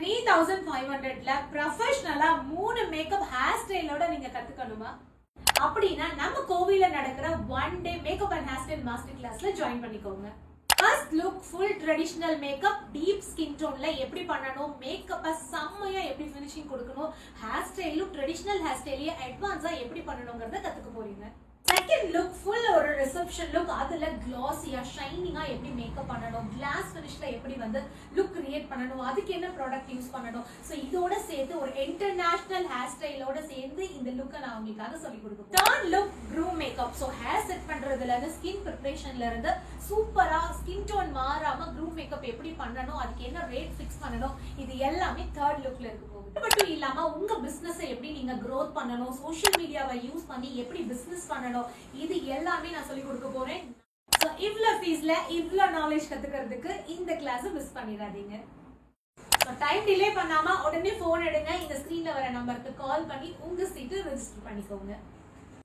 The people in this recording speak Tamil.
த்ரீ தௌசண்ட் ஃபைவ் ஹண்ட்ரட்ல ப்ரொஃபஷனலா மூணு மேக்கப் ஹேர் ஸ்டைலோட நீங்க கத்துக்கணுமா அப்படின்னா நம்ம கோவில்ல நடக்கிற one day makeup and hair style master கிளாஸ்ல ஜாயின் பண்ணிக்கோங்க first look full traditional makeup deep skin டோன்ல எப்படி பண்ணணும் மேக்கப்பை செம்மையா எப்படி ஃபினிஷிங் கொடுக்கணும் ஹேர் ஸ்டைலும் ட்ரெடிஷ்னல் ஹேர் ஸ்டைலையே அட்வான்ஸா எப்படி பண்ணணுங்கிறத கத்துக்க போறீங்க செகண்ட் லுக் ஃபுல் ஒரு ரிசப்ஷன் லுக் அதுல கிளாஸியா ஷைனிங்கா எப்படி மேக்கப் பண்ணணும் கிளாஸ் ஃபினிஷ்ல எப்படி வந்து லுக் கிரியேட் பண்ணணும் அதுக்கு என்ன ப்ராடக்ட் யூஸ் பண்ணணும் ஸோ இதோட சேர்த்து ஒரு இன்டர்நேஷனல் ஹேர் ஸ்டைலோட சேர்ந்து இந்த லுக்கை நான் உங்களுக்காக சொல்லி கொடுப்பேன் third look groom makeup so hair set பண்றதுல இருந்து ஸ்கின் ப்ரிப்பரேஷன்ல இருந்து சூப்பரா ஸ்கின் டோன் மாறாம க்ரூம் மேக்கப் எப்படி பண்ணணும் அதுக்கு என்ன ரேட் ஃபிக்ஸ் பண்ணணும் இது எல்லாமே தேர்ட் லுக்ல இருக்க போகுது இது மட்டும் இல்லாம உங்க பிசினஸ் எப்படி நீங்க growth பண்ணணும் சோஷியல் மீடியாவை யூஸ் பண்ணி எப்படி பிசினஸ் பண்ணணும் இது எல்லாமே நான் சொல்லி கொடுக்க போறேன் ஸோ இவ்வளோ ஃபீஸ்ல இவ்வளோ நாலேஜ் கத்துக்கிறதுக்கு இந்த கிளாஸ் மிஸ் பண்ணிடாதீங்க ஸோ டைம் டிலே பண்ணாம உடனே ஃபோன் எடுங்க இந்த ஸ்க்ரீன்ல வர நம்பருக்கு கால் பண்ணி உங்க சீட்டு ரெஜிஸ்டர் பண்ணிக்கோங்க